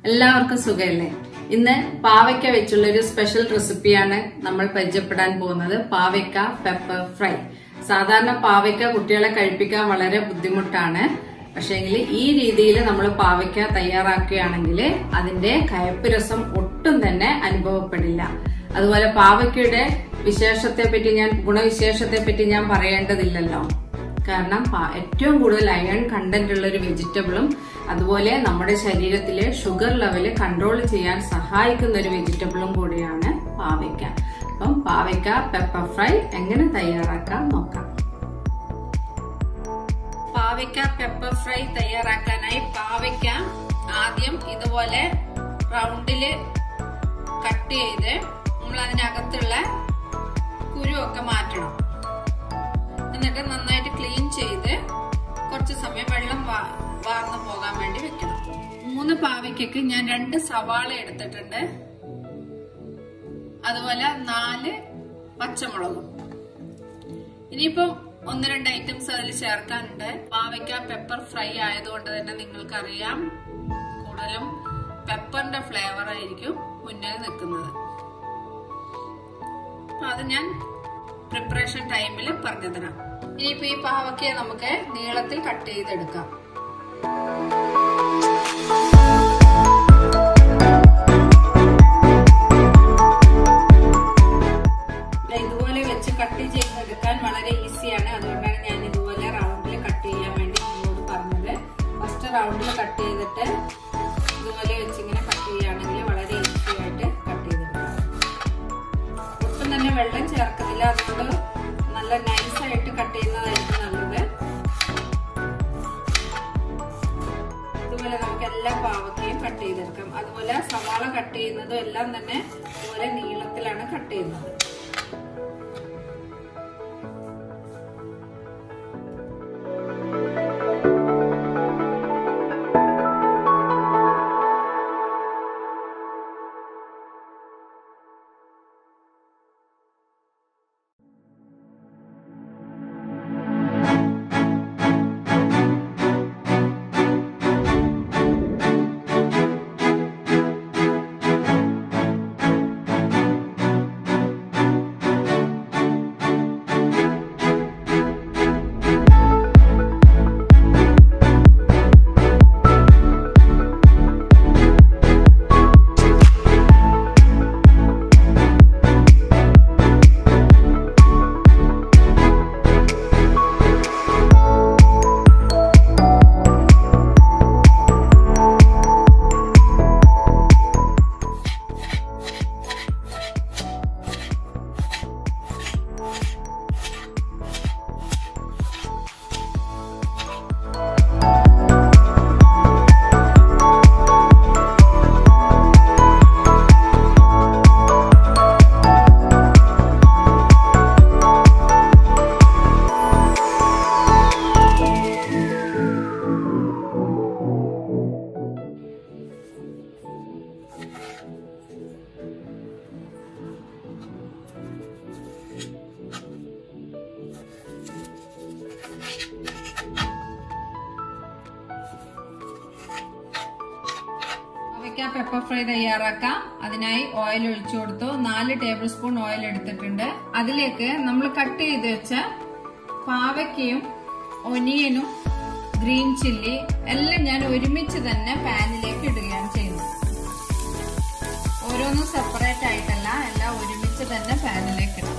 എല്ലാവർക്കും സുഖമല്ലേ ഇന്ന് പാവയ്ക്ക വെച്ചുള്ള ഒരു സ്പെഷ്യൽ റെസിപ്പിയാണ് നമ്മൾ പരിചയപ്പെടാൻ പോകുന്നത് പാവയ്ക്ക പെപ്പർ ഫ്രൈ സാധാരണ പാവയ്ക്ക കുട്ടികളെ കഴിപ്പിക്കാൻ വളരെ ബുദ്ധിമുട്ടാണ് പക്ഷേങ്കിൽ ഈ രീതിയിൽ നമ്മൾ പാവയ്ക്ക തയ്യാറാക്കുകയാണെങ്കിൽ അതിന്റെ കയപ്പ് രസം ഒട്ടും തന്നെ അനുഭവപ്പെടില്ല അതുപോലെ പാവയ്ക്കയുടെ വിശേഷത്തെ പറ്റി ഞാൻ ഗുണവിശേഷത്തെ പറ്റി ഞാൻ പറയേണ്ടതില്ലല്ലോ കാരണം പ- ഏറ്റവും കൂടുതൽ അയൺ കണ്ടന്റ് ഉള്ള ഒരു വെജിറ്റബിളും അതുപോലെ നമ്മുടെ ശരീരത്തിലെ ഷുഗർ ലെവല് കൺട്രോൾ ചെയ്യാൻ സഹായിക്കുന്ന ഒരു വെജിറ്റബിളും കൂടിയാണ് പാവയ്ക്ക അപ്പം പാവയ്ക്ക പെപ്പർ ഫ്രൈ എങ്ങനെ തയ്യാറാക്കാം നോക്കാം പാവയ്ക്ക പെപ്പർ ഫ്രൈ തയ്യാറാക്കാനായി പാവയ്ക്ക ആദ്യം ഇതുപോലെ റൗണ്ടില് കട്ട് ചെയ്ത് നമ്മൾ അതിനകത്തുള്ള കുരുവൊക്കെ മാറ്റണം എന്നിട്ട് നന്നായിട്ട് ക്ലീൻ ചെയ്ത് കുറച്ച് സമയം വെള്ളം വാ- വാർന്നു പോകാൻ വേണ്ടി വെക്കണം മൂന്ന് പാവയ്ക്കൊക്കെ ഞാൻ രണ്ട് സവാള എടുത്തിട്ടുണ്ട് അതുപോലെ നാല് പച്ചമുളകും ഇനിയിപ്പം ഒന്ന് രണ്ട് ഐറ്റംസ് അതിൽ ചേർക്കാനുണ്ട് പാവയ്ക്ക പെപ്പർ ഫ്രൈ ആയതുകൊണ്ട് തന്നെ നിങ്ങൾക്കറിയാം കൂടുതലും പെപ്പറിന്റെ ഫ്ലേവർ ആയിരിക്കും മുന്നിൽ നിൽക്കുന്നത് അപ്പൊ അത് ഞാൻ പ്രിപ്പറേഷൻ ടൈമിൽ പറഞ്ഞു തരാം ഇനിയിപ്പോ ഈ പാവയ്ക്ക് നമുക്ക് നീളത്തിൽ കട്ട് ചെയ്തെടുക്കാം ദേ ഇതുപോലെ വെച്ച് കട്ട് ചെയ്തെടുക്കാൻ വളരെ ഈസിയാണ് അതുകൊണ്ടാണ് ഞാൻ ഇതുപോലെ റൗണ്ടിൽ കട്ട് ചെയ്യാൻ വേണ്ടി നിങ്ങളോട് പറഞ്ഞത് ഫസ്റ്റ് റൗണ്ടിൽ കട്ട് ചെയ്തിട്ട് ഇതുപോലെ വെച്ച് ഇങ്ങനെ കട്ട് ചെയ്യുകയാണെങ്കിൽ വളരെ ഈസി ആയിട്ട് കട്ട് ചെയ്തെടുക്കാം ഒട്ടും തന്നെ വെള്ളം ചേർക്കുന്നില്ല അതുകൊണ്ട് നല്ല നൈസായിട്ട് കട്ട് ചെയ്യുന്നതായിരിക്കും നല്ലത് ഇതുപോലെ നമുക്ക് എല്ലാ പാവക്കയും കട്ട് ചെയ്തെടുക്കാം അതുപോലെ സവാള കട്ട് ചെയ്യുന്നതും എല്ലാം തന്നെ ഇതുപോലെ നീളത്തിലാണ് കട്ട് ചെയ്യുന്നത് പാവയ്ക്ക പെപ്പർ ഫ്രൈ തയ്യാറാക്കാം അതിനായി ഓയിൽ ഒഴിച്ചു കൊടുത്തു നാല് ടേബിൾ സ്പൂൺ ഓയിൽ എടുത്തിട്ടുണ്ട് അതിലേക്ക് നമ്മൾ കട്ട് ചെയ്ത് വെച്ച പാവയ്ക്കയും ഒനിയനും ഗ്രീൻ ചില്ലി എല്ലാം ഞാൻ ഒരുമിച്ച് തന്നെ പാനിലേക്ക് ഇടുകയാണ് ചെയ്യുന്നത് ഓരോന്നും സെപ്പറേറ്റ് ആയിട്ടല്ല എല്ലാം ഒരുമിച്ച് തന്നെ പാനിലേക്ക് ഇടും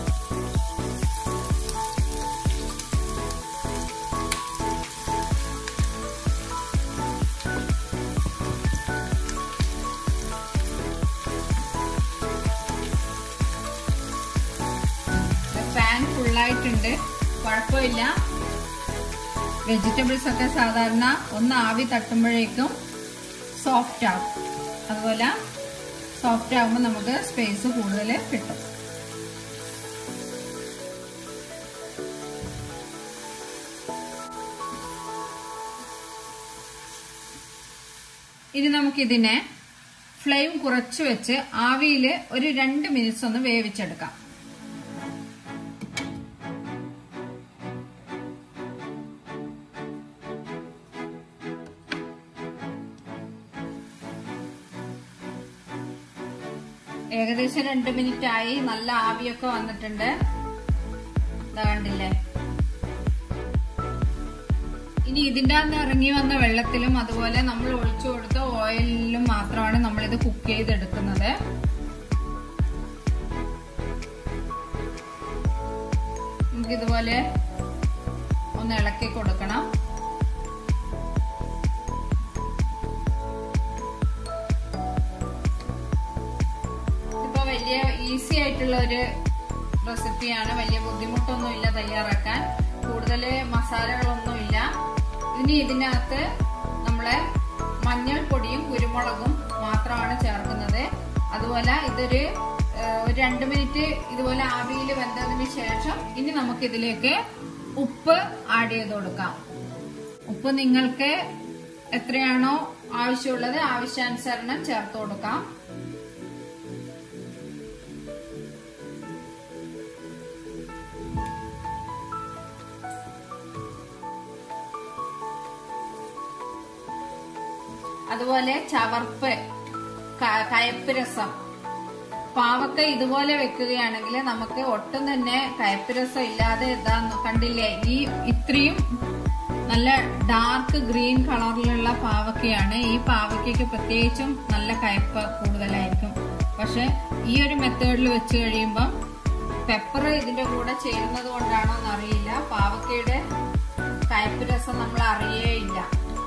പാൻ ഫുള്ളായിട്ടുണ്ട് കുഴപ്പമില്ല വെജിറ്റബിൾസ് ഒക്കെ സാധാരണ ഒന്ന് ആവി തട്ടുമ്പോഴേക്കും സോഫ്റ്റ് ആവും അതുപോലെ സോഫ്റ്റ് ആകുമ്പോൾ നമുക്ക് സ്പേസ് കൂടുതൽ കിട്ടും ഇനി നമുക്കിതിനെ ഫ്ലെയിം കുറച്ച് വെച്ച് ആവിയിൽ ഒരു രണ്ട് മിനിറ്റ്സ് ഒന്ന് വേവിച്ചെടുക്കാം ഏകദേശം രണ്ട് മിനിറ്റ് ആയി നല്ല ആവിയൊക്കെ വന്നിട്ടുണ്ട് ഇതാ കണ്ടില്ലേ ഇനി ഇതിന്റെ അകത്ത് ഇറങ്ങി വന്ന വെള്ളത്തിലും അതുപോലെ നമ്മൾ ഒഴിച്ചു കൊടുത്ത ഓയിലിലും മാത്രമാണ് നമ്മൾ ഇത് കുക്ക് ചെയ്തെടുക്കുന്നത് നമുക്ക് ഇതുപോലെ ഒന്ന് ഇളക്കി കൊടുക്കണം ഇപ്പൊ വലിയ ഈസി ആയിട്ടുള്ള ഒരു റെസിപ്പിയാണ് വലിയ ബുദ്ധിമുട്ടൊന്നുമില്ല തയ്യാറാക്കാൻ കൂടുതൽ മസാലകളൊന്നുമില്ല ഇനി ഇതിനകത്ത് നമ്മള് മഞ്ഞൾപ്പൊടിയും കുരുമുളകും മാത്രമാണ് ചേർക്കുന്നത് അതുപോലെ ഇതൊരു ഏഹ്, ഒരു രണ്ട് മിനിറ്റ് ഇതുപോലെ ആവിയിൽ വെന്തതിന് ശേഷം ഇനി നമുക്ക് ഇതിലേക്ക് ഉപ്പ് ആഡ് ചെയ്ത് കൊടുക്കാം ഉപ്പ് നിങ്ങൾക്ക് എത്രയാണോ ആവശ്യമുള്ളത് ആവശ്യാനുസരണം ചേർത്ത് കൊടുക്കാം അതുപോലെ ചവർപ്പ് ക- കയപ്പ് രസം പാവക്ക ഇതുപോലെ വെക്കുകയാണെങ്കിൽ നമുക്ക് ഒട്ടും തന്നെ കയപ്പ് രസം ഇല്ലാതെ ഇതാ കണ്ടില്ലേ ഈ ഇത്രയും നല്ല ഡാർക്ക് ഗ്രീൻ കളറിലുള്ള പാവക്കയാണ് ഈ പാവയ്ക്ക് പ്രത്യേകിച്ചും നല്ല കയപ്പ് കൂടുതലായിരിക്കും പക്ഷെ ഈ ഒരു മെത്തേഡിൽ വെച്ച് കഴിയുമ്പം പെപ്പർ ഇതിന്റെ കൂടെ ചേരുന്നത് കൊണ്ടാണോ എന്നറിയില്ല പാവക്കയുടെ കയപ്പ് രസം നമ്മൾ അറിയേയില്ല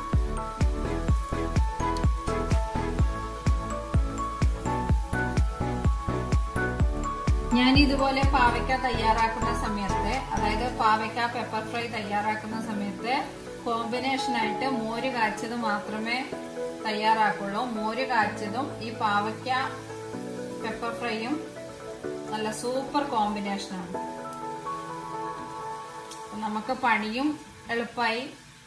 ഞാൻ ഇതുപോലെ പാവയ്ക്ക തയ്യാറാക്കുന്ന സമയത്ത് അതായത് പാവയ്ക്ക പെപ്പർ ഫ്രൈ തയ്യാറാക്കുന്ന സമയത്ത് കോമ്പിനേഷൻ ആയിട്ട് മോര് കാച്ചത് മാത്രമേ തയ്യാറാക്കുള്ളൂ മോര് കാച്ചതും ഈ പാവയ്ക്ക പെപ്പർ ഫ്രൈയും നല്ല സൂപ്പർ കോമ്പിനേഷനാണ് അപ്പൊ നമുക്ക് പണിയും എളുപ്പമായി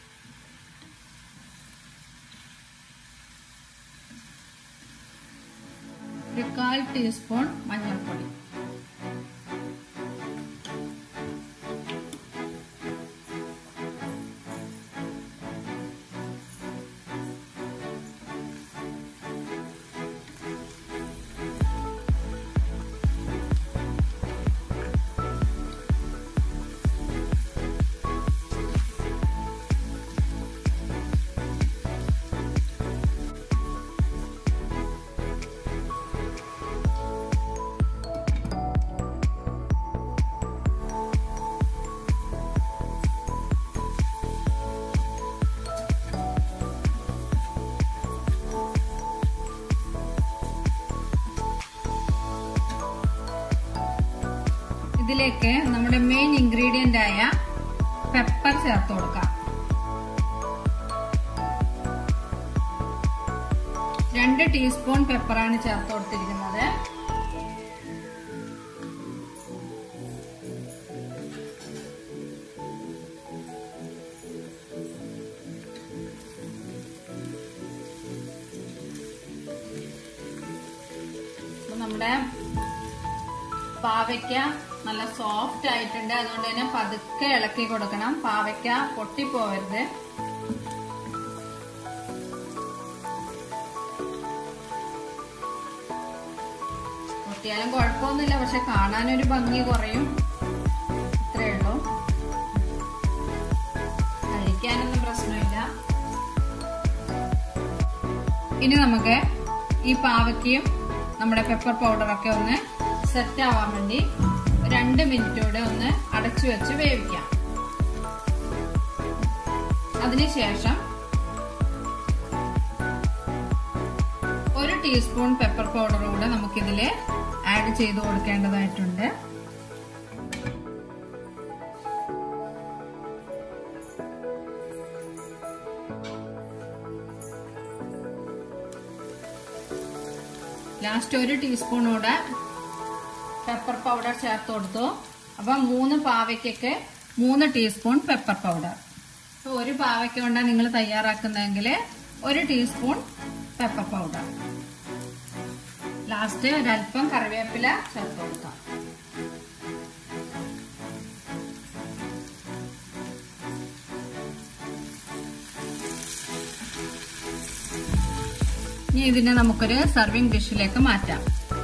ഒരു കാൽ ടീസ്പൂൺ മഞ്ഞൾപ്പൊടി ഇതിലേക്ക് നമ്മുടെ മെയിൻ ഇൻഗ്രീഡിയന്റ് ആയ പെപ്പർ ചേർത്ത് കൊടുക്കാം രണ്ട് ടീസ്പൂൺ പെപ്പറാണ് ചേർത്ത് കൊടുത്തിരിക്കുന്നത് അപ്പൊ നമ്മുടെ പാവയ്ക്ക നല്ല സോഫ്റ്റ് ആയിട്ടുണ്ട് അതുകൊണ്ട് തന്നെ പതുക്കെ ഇളക്കി കൊടുക്കണം പാവയ്ക്ക പൊട്ടിപ്പോവരുത് പൊട്ടിയാലും കുഴപ്പമൊന്നുമില്ല പക്ഷെ കാണാനൊരു ഭംഗി കുറയും ഇത്രേ ഉള്ളൂ കഴിക്കാനൊന്നും പ്രശ്നമില്ല ഇനി നമുക്ക് ഈ പാവയ്ക്കയും നമ്മുടെ പെപ്പർ പൗഡറൊക്കെ ഒന്ന് സെറ്റ് ആവാൻ വേണ്ടി രണ്ട് മിനിറ്റൂടെ ഒന്ന് അടച്ചു വെച്ച് വേവിക്കാം അതിനുശേഷം ഒരു ടീസ്പൂൺ പെപ്പർ പൗഡർ കൂടെ നമുക്കിതില് ആഡ് ചെയ്ത് കൊടുക്കേണ്ടതായിട്ടുണ്ട് ലാസ്റ്റ് ഒരു ടീസ്പൂൺ കൂടെ പെപ്പർ പൗഡർ ചേർത്ത് കൊടുത്തു അപ്പൊ മൂന്ന് പാവയ്ക്കൊക്കെ മൂന്ന് ടീസ്പൂൺ പെപ്പർ പൗഡർ അപ്പൊ ഒരു പാവയ്ക്ക കൊണ്ടാണ് നിങ്ങൾ തയ്യാറാക്കുന്നതെങ്കിൽ ഒരു ടീസ്പൂൺ പെപ്പർ പൗഡർ ലാസ്റ്റ് ഒരല്പം കറിവേപ്പില ചേർത്ത് കൊടുക്കാം ഇനി ഇതിനെ നമുക്കൊരു സർവിംഗ് ഡിഷിലേക്ക് മാറ്റാം